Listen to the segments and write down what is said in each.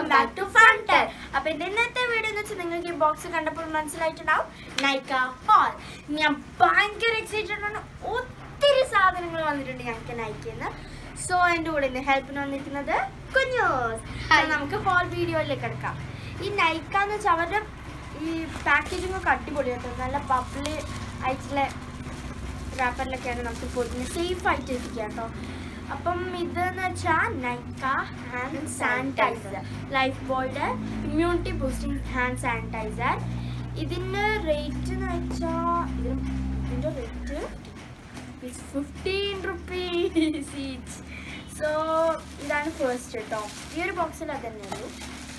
Back to funder അപ്പൊ എന്റെ ഇന്നത്തെ വീഡിയോ എന്ന് വെച്ചാൽ നിങ്ങൾക്ക് ഈ ബോക്സ് കണ്ടപ്പോൾ മനസ്സിലായിട്ടുണ്ടാവും നൈക്ക ഹോൾ ഞാൻ ഭയങ്കര എക്സൈറ്റഡ് ആണ് ഒത്തിരി സാധനങ്ങൾ വന്നിട്ടുണ്ട് ഞങ്ങൾക്ക് നൈക്കെന്ന് സോ എൻ്റെ കൂടെ ഇന്ന് ഹെൽപ്പിന് വന്നിരിക്കുന്നത് കുഞ്ഞോസ് Hi. നമുക്ക് ഹോൾ വീഡിയോയിലേക്ക് എടുക്കാം ഈ നൈക്ക എന്ന് വെച്ചാൽ അവരുടെ ഈ പാക്കേജിംഗ് ഒക്കെ അടിപൊളി കേട്ടോ നല്ല ബബിള് ആയിട്ടുള്ള റാപ്പറിലൊക്കെയാണ് നമുക്ക് പോയിട്ട് സേഫ് ആയിട്ട് എത്തിക്കുക കേട്ടോ അപ്പം ഇതെന്ന് വെച്ചാൽ നൈക്ക ഹാൻഡ് സാനിറ്റൈസർ ലൈഫ് ബോയുടെ ഇമ്മ്യൂണിറ്റി ബൂസ്റ്റിംഗ് ഹാൻഡ് സാനിറ്റൈസർ ഇതിൻ്റെ റേറ്റ് എന്ന് വെച്ചാൽ ഇതിൻ്റെ rate fifteen rupees each so ഇതാണ് ഫസ്റ്റ് കേട്ടോ ഈ ഒരു ബോക്സിൽ അത് തന്നെ ഉള്ളൂ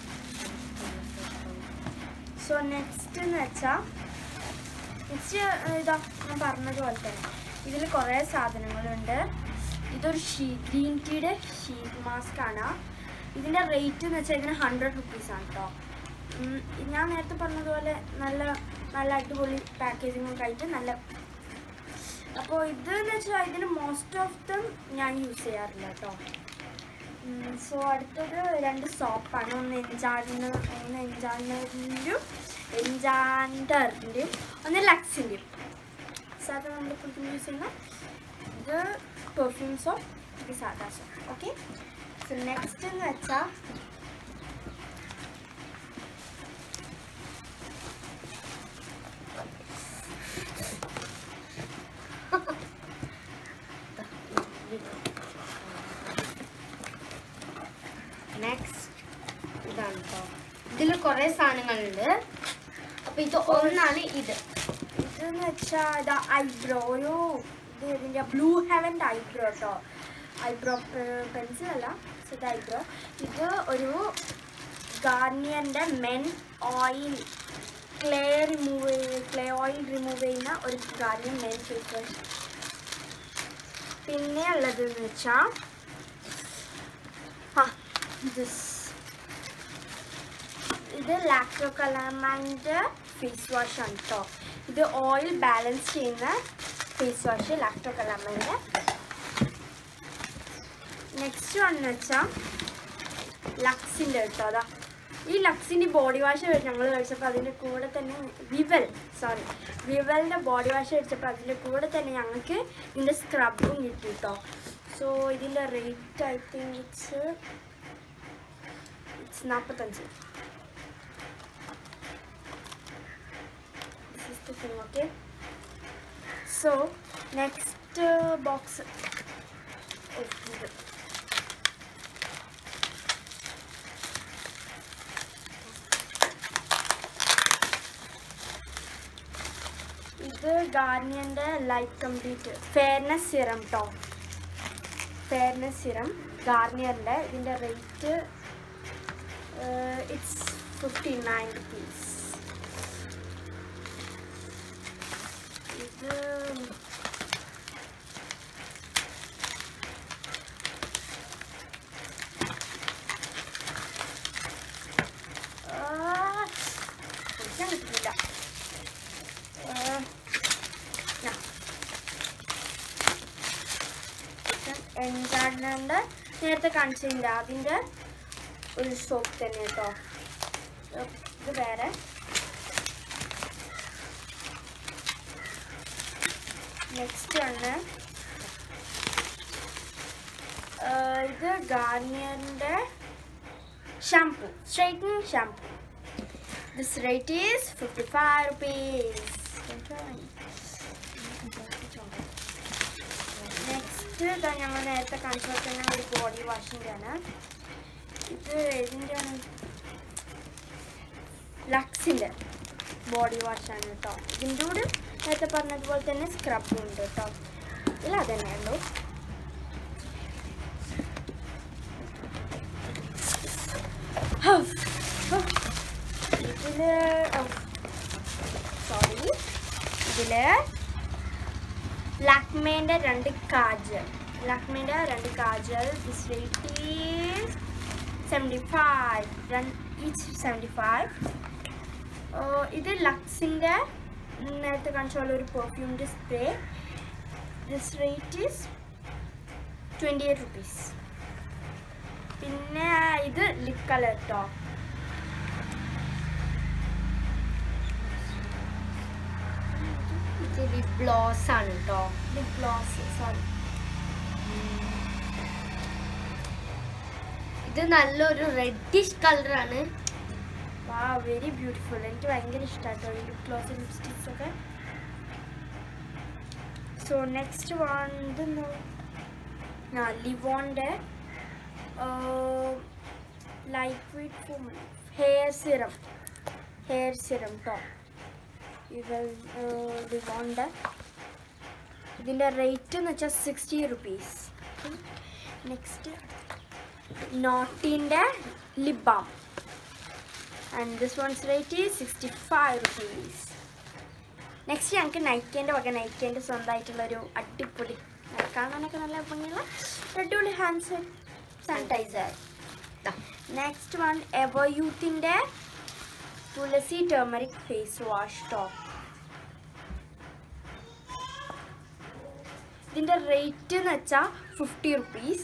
സോ നെക്സ്റ്റ് എന്ന് വെച്ചാൽ നെക്സ്റ്റ് ഇതാ ഞാൻ പറഞ്ഞതുപോലെ തന്നെ ഇതിൽ കുറേ സാധനങ്ങളുണ്ട് ഇതൊരു ഷീ ഗ്രീൻ ടീയുടെ ഷീറ്റ് മാസ്ക് ആണ് ഇതിൻ്റെ റേറ്റ് എന്ന് വെച്ചാൽ ഇതിന് ഹൺഡ്രഡ് റുപ്പീസ് ആണ് കേട്ടോ ഞാൻ നേരത്തെ പറഞ്ഞതുപോലെ നല്ല നല്ല അടിപൊളി പാക്കേജിംഗ് ഒക്കെ ആയിട്ട് നല്ല അപ്പോൾ ഇതെന്ന് വെച്ചാൽ ഇതിന് മോസ്റ്റ് ഓഫ് ദം ഞാൻ യൂസ് ചെയ്യാറില്ല കേട്ടോ സോ അടുത്തത് രണ്ട് സോപ്പാണ് ഒന്ന് എൻജാറിന് ഒന്ന് എൻജാറിൻ്റെയും എൻജാൻഡറിൻ്റെയും ഒന്ന് ലക്സിൻ്റെയും സാധാരണ നമ്മൾ ഫുഡ് യൂസ് ചെയ്യുന്ന ഇത് പെർഫ്യൂം സോപ്പ് ഇത് സാധാ സോപ്പ് ഓക്കെ സോ നെക്സ്റ്റ് എന്ന് വെച്ചാൽ നെക്സ്റ്റ് ഇതാണ് കേട്ടോ ഇതിൽ കുറേ സാധനങ്ങളുണ്ട് അപ്പൊ ഇത് ഒന്നാണ് ഇത് ഇതെന്ന് വെച്ചാൽ ഇതാ ഐബ്രോ ഒരു ഇത് ഇതിൻ്റെ ബ്ലൂ ഹെവൻ്റെ ഐബ്രോ കേട്ടോ ഐബ്രോ പെൻസിൽ അല്ല so ഇത് ഐബ്രോ ഇത് ഒരു ഗാർണിയറിൻ്റെ men oil clay remove clay oil remove ചെയ്യുന്ന ഒരു ഗാർണിയർ മെൻ ഫേസ് വാഷ് പിന്നെ ഉള്ളത് എന്ന് വെച്ചാൽ ആ ദിസ് ഇത് ലാക്ടോ കലാമാൻ്റെ ഫേസ് വാഷ് ആണ് കേട്ടോ ഇത് ഓയിൽ ബാലൻസ് ചെയ്യുന്ന ഫേസ് വാഷ് ലാക്ടോ കലാമാൻ്റെ നെക്സ്റ്റ് വന്ന് വെച്ചാൽ ലക്സിൻ്റെ കേട്ടോ അതാ ഈ ലക്സിൻ്റെ ബോഡി വാഷ് ഞങ്ങൾ കഴിച്ചപ്പോൾ അതിൻ്റെ കൂടെ തന്നെ വിവൽ സോറി വിവലിൻ്റെ ബോഡി വാഷ് കഴിച്ചപ്പോൾ അതിൻ്റെ കൂടെ തന്നെ ഞങ്ങൾക്ക് ഇതിൻ്റെ സ്ക്രബും കിട്ടി കേട്ടോ സോ ഇതിൻ്റെ rate I think it's it's നാൽപ്പത്തഞ്ച് this is the thing okay so next uh, box is ഇത്. ഇത് ഗാർണിയൻ്റെ ലൈറ്റ് കംപ്ലീറ്റ് ഫെയർനെസ് സിറം ടോ ഫെയർനെസ് സിറം ഗാർണിയറിൻ്റെ ഇതിൻ്റെ rate it's fifty nine rupees ഇത് ആ, കുടിക്കാൻ കിട്ടുന്നില്ല എന്താണ്ട് നേരത്തെ കാണിച്ചില്ല അതിൻ്റെ ഒരു സോപ്പ് തന്നെ കേട്ടോ ഇത് വേറെ നെക്സ്റ്റ് ആണ് ആഹ് ഇത് ഗാർണിയറിൻ്റെ shampoo straightening shampoo this rate is fifty five rupees next ഇതാ ഞങ്ങൾ നേരത്തെ കാണിച്ചു തന്നെ ഒരു ബോഡി വാഷിൻ്റെ ആണ് ഇത് ഏതിൻ്റെയാണ് ലക്സിൻ്റെ ബോഡി വാഷാണ് കേട്ടോ ഇതിൻ്റെ കൂടെ നേരത്തെ പറഞ്ഞതുപോലെ തന്നെ സ്ക്രബും ഉണ്ട് കേട്ടോ ഇല്ല അതന്നെ ഉള്ളൂ ഇതില് സോറി ഇതില് ലാക്മേൻ്റെ രണ്ട് കാജൽ ലാക്മേൻ്റെ രണ്ട് kajal this rate is seventy five each seventy five ഇത് ലക്സിൻ്റെ നേരത്തെ കാണിച്ച പോലെ ഒരു പെർഫ്യൂമിൻ്റെ spray this rate is twenty eight rupees പിന്നെ ഇത് ലിപ് കളർ കേട്ടോ ഇത് ലിപ് ഗ്ലോസ് ആണ് കേട്ടോ ലിപ് ഗ്ലോസ് സോറി ഇത് നല്ലൊരു റെഡിഷ് കളറാണ് വാ വെരി ബ്യൂട്ടിഫുൾ എനിക്ക് ഭയങ്കര ഇഷ്ടമാട്ടോ ഈ ലിപ് ഗ്ലോസ് ലിപ്സ്റ്റിക്സ് ഒക്കെ സോ നെക്സ്റ്റ് വൺ ഇതെന്താ ആ ലിവോൻ്റെ light weight foam hair serum hair serum കേട്ടോ ഇവ ലിവോൻ്റെ ഇതിൻ്റെ റേറ്റ് എന്ന് വെച്ചാൽ സിക്സ്റ്റി റുപ്പീസ് നെക്സ്റ്റ് നോട്ടിൻ്റെ lip balm and this one's rate is sixty five rupees next ഞങ്ങൾക്ക് നൈക്കേൻ്റെ വക നൈക്കേൻ്റെ സ്വന്തമായിട്ടുള്ളൊരു അടിപൊളി കാണാനൊക്കെ നല്ല ഭംഗിയുള്ള ഒരു അടിപൊളി ഹാൻഡ് സാനിറ്റൈസർ നെക്സ്റ്റ് വൺ എവർ യൂത്തിൻ്റെ tulsi turmeric face wash top ഇതിൻ്റെ റേറ്റ് എന്ന് വെച്ചാൽ ഫിഫ്റ്റി റുപ്പീസ്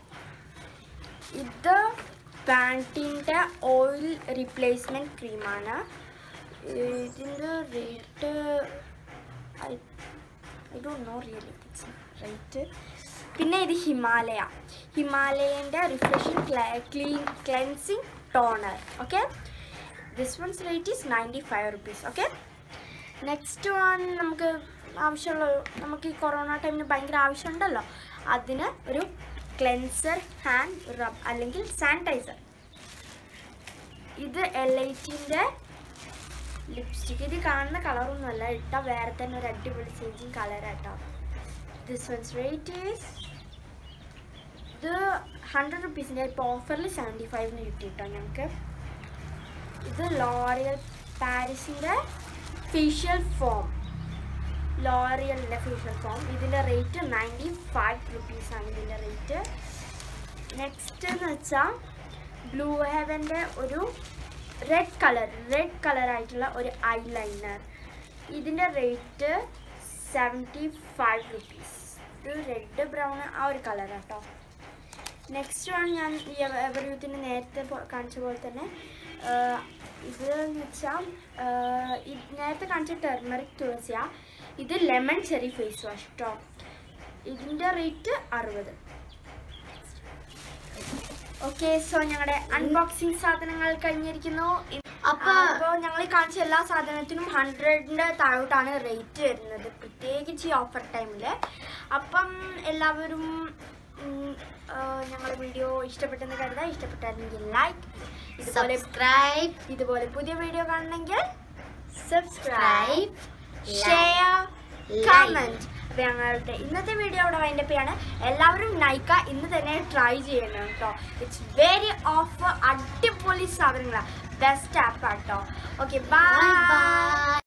ഇത് പാൻറ്റിൻ്റെ ഓയിൽ റീപ്ലേസ്മെൻറ്റ് ക്രീമാണ് ഇതിൻ്റെ rate I I don't know really rate പിന്നെ ഇത് ഹിമാലയ ഹിമാലയൻ്റെ refreshing clean cleansing toner okay this one's rate is ninety five rupees okay next one നമുക്ക് ആവശ്യമുള്ള നമുക്ക് ഈ കൊറോണ ടൈമിന് ഭയങ്കര ആവശ്യമുണ്ടല്ലോ അതിന് ഒരു ക്ലെൻസർ ഹാൻഡ് റബ് അല്ലെങ്കിൽ സാനിറ്റൈസർ ഇത് എൽ ഐ ടിൻ്റെ ലിപ്സ്റ്റിക് ഇത് കാണുന്ന കളറൊന്നുമല്ല ഇട്ടാൽ വേറെ തന്നെ ഒരു അടിപൊളി ചേഞ്ചിങ് കളറാട്ടോ ദിസ് വൺസ് റേറ്റ് ഈസ് ഇത് ഹൺഡ്രഡ് റുപ്പീസിൻ്റെ ഇപ്പോൾ ഓഫറിൽ സെവൻറ്റി ഫൈവിന് കിട്ടി കേട്ടോ ഞങ്ങൾക്ക് ഇത് ലോറിയൽ പാരീസിൻ്റെ ഫേഷ്യൽ ഫോം ലോറിയലിൻ്റെ ഫേഷ്യൽ ഫോം ഇതിൻ്റെ റേറ്റ് നയൻറ്റി ഫൈവ് റുപ്പീസാണ് ഇതിൻ്റെ റേറ്റ് നെക്സ്റ്റ് എന്ന് വെച്ചാൽ ബ്ലൂ ഹെവൻ്റെ ഒരു റെഡ് കളർ റെഡ് കളറായിട്ടുള്ള ഒരു ഐലൈനർ ഇതിൻ്റെ റേറ്റ് സെവൻറ്റി ഫൈവ് റുപ്പീസ് ഇത് റെഡ് ബ്രൗൺ ആ ഒരു കളർ കേട്ടോ നെക്സ്റ്റ് ആണ് ഞാൻ ഈ എവർ യൂത്തിന് നേരത്തെ പോ- കാണിച്ച പോലെ തന്നെ ആഹ് ഇത് എന്ന് വെച്ചാൽ നേരത്തെ കാണിച്ച ടെർമറിക് തുളസിയ ഇത് ലെമൺ ചെറി ഫേസ് വാഷ് കേട്ടോ ഇതിൻ്റെ റേറ്റ് അറുപത് ഓക്കെ സോ ഞങ്ങളുടെ അൺബോക്സിങ് സാധനങ്ങൾ കഴിഞ്ഞിരിക്കുന്നു അപ്പൊ- അപ്പോൾ ഞങ്ങൾ ഈ കാണിച്ച എല്ലാ സാധനത്തിനും ഹൺഡ്രഡിൻ്റെ താഴോട്ടാണ് റേറ്റ് വരുന്നത് പ്രത്യേകിച്ച് ഈ ഓഫർ ടൈമിൽ അപ്പം എല്ലാവരും ഉം, ആ, ഞങ്ങളുടെ വീഡിയോ ഇഷ്ടപ്പെട്ടെന്ന് കരുതാം ഇഷ്ടപ്പെട്ടായിരുന്നെങ്കിൽ ലൈക്ക് ഇതുപോലെ സബ്സ്ക്രൈബ് ഇതുപോലെ പുതിയ വീഡിയോ കാണണമെങ്കിൽ subscribe subscribe share like. Comment അപ്പൊ ഞങ്ങളുടെ ഇന്നത്തെ വീഡിയോ അവിടെ വൈൻഡപ്പ് ചെയ്യാണ് എല്ലാവരും നൈക്ക ഇന്ന് തന്നെ ട്രൈ ചെയ്യണം കേട്ടോ ഇറ്റ്സ് വെരി ഓഫ് അടിപൊളി സാധനങ്ങളാണ് ബെസ്റ്റ് ആപ്പ് കേട്ടോ ഓക്കെ ബൈ ബൈ